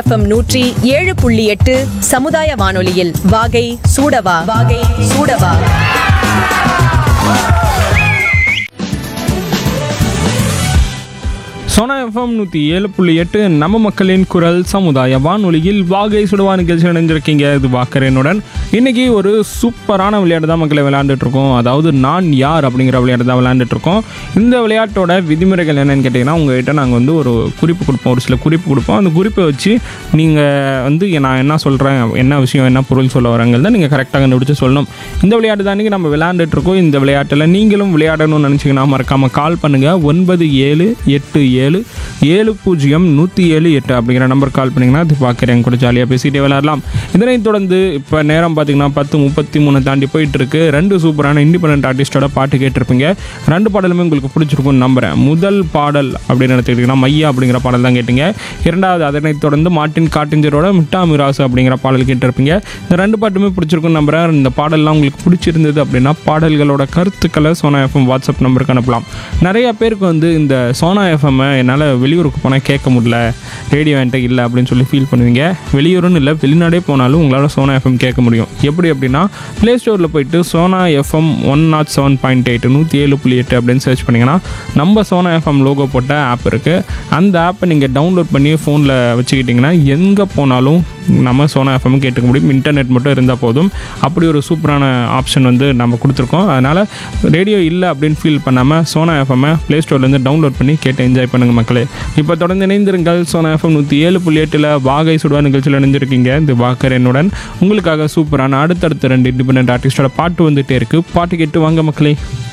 FM நூற்றி ஏழு புள்ளி எட்டு சமுதாய வானொலியில் வாகை சூடவா வாகை சூடவா சோனா எஃப்எம் நூற்றி ஏழு புள்ளி எட்டு நம்ம மக்களின் குரல் சமுதாய வானொலியில் வாகை சுடுவா நிகழ்ச்சி இணைஞ்சிருக்கீங்க இது வாக்கரனுடன் இன்னைக்கு ஒரு சூப்பரான விளையாட்டு தான் மக்களை விளையாண்டுட்டு இருக்கோம் அதாவது நான் யார் அப்படிங்கிற விளையாட்டு தான் விளையாண்டுட்டு இருக்கோம் இந்த விளையாட்டோட விதிமுறைகள் என்னன்னு கேட்டிங்கன்னா உங்ககிட்ட நாங்கள் வந்து ஒரு குறிப்பு கொடுப்போம் ஒரு சில குறிப்பு கொடுப்போம் அந்த குறிப்பை வச்சு நீங்கள் வந்து நான் என்ன சொல்கிறேன் என்ன விஷயம் என்ன பொருள் சொல்ல வரங்கிறத நீங்கள் கரெக்டாக கண்டுபிடிச்சு சொல்லணும் இந்த விளையாட்டு தான் இன்றைக்கி நம்ம விளையாண்டுட்டு இருக்கோம் இந்த விளையாட்டில் நீங்களும் விளையாடணும்னு நினச்சிங்கன்னா மறக்காமல் கால் பண்ணுங்கள் ஒன்பது ஏழு எட்டு ஏழு ஏழு பூஜ்ஜியம் நூற்றி ஏழு எட்டு அப்படிங்கிற நம்பர் கால் பண்ணிங்கன்னா அது பார்க்குறேன் கூட ஜாலியாக பேசிகிட்டே விளையாடலாம் இதனைத் தொடர்ந்து இப்போ நேரம் பார்த்தீங்கன்னா பத்து முப்பத்தி மூணு தாண்டி போயிட்டு இருக்கு ரெண்டு சூப்பரான இண்டிபெண்ட் ஆர்டிஸ்டோட பாட்டு கேட்டிருப்பீங்க ரெண்டு பாடலுமே உங்களுக்கு பிடிச்சிருக்கும்னு நம்புகிறேன் முதல் பாடல் அப்படின்னு எடுத்துக்கிட்டிங்கன்னா மையா அப்படிங்கிற பாடல் தான் கேட்டீங்க இரண்டாவது அதனைத் தொடர்ந்து மார்ட்டின் காட்டிஞ்சரோட மிட்டா மிராசு அப்படிங்கிற பாடல் கேட்டிருப்பீங்க இந்த ரெண்டு பாட்டுமே பிடிச்சிருக்கும்னு நம்புகிறேன் இந்த பாடல்லாம் உங்களுக்கு பிடிச்சிருந்தது அப்படின்னா பாடல்களோட கருத்துக்களை சோனா எஃப்எம் வாட்ஸ்அப் நம்பருக்கு அனுப்பலாம் நிறைய பேருக்கு வந்து இந்த சோனா எஃப்எம்மை என்னால் வெளியூருக்கு போனால் கேட்க முடியல ரேடியோ என்கிட்ட இல்லை அப்படின்னு சொல்லி ஃபீல் பண்ணுவீங்க வெளியூருன்னு இல்லை வெளிநாடே போனாலும் உங்களால் சோனா எஃப்எம் கேட்க முடியும் எப்படி அப்படின்னா ப்ளே ஸ்டோரில் போயிட்டு Sona FM one not seven point eight நூற்றி ஏழு புள்ளி எட்டு அப்படின்னு சர்ச் பண்ணிங்கன்னா நம்ம சோனா எஃப்எம் லோகோ போட்ட ஆப் இருக்குது அந்த ஆப்பை நீங்கள் டவுன்லோட் பண்ணி ஃபோனில் வச்சுக்கிட்டிங்கன்னா எங்கே போனாலும் நம்ம சோனா எஃப்எம் கேட்டுக்க முடியும் இன்டர்நெட் மட்டும் இருந்தால் போதும் அப்படி ஒரு சூப்பரான ஆப்ஷன் வந்து நம்ம கொடுத்துருக்கோம் அதனால் ரேடியோ இல்லை அப்படின்னு ஃபீல் பண்ணாமல் சோனா எஃப்எம்மை ப்ளே ஸ்டோர்லேருந்து டவுன்லோட் பண்ணி கேட்டு என்ஜாய் பண்ணுங்கள் மக்களே இப்போ தொடர்ந்து இணைந்திருங்கள் சோனா எஃப்எம் நூற்றி ஏழு புள்ளி எட்டில் வாகை சுடுவா நிகழ்ச்சியில் இணைஞ்சிருக்கீங்க இந்த வாக்கர் என்னுடன் உங்களுக்காக சூப்பரான அடுத்தடுத்த ரெண்டு இண்டிபெண்ட் ஆர்டிஸ்டோட பாட்டு வந்துகிட்டே இருக்குது பாட்டு கேட்டு வாங்க மக்களே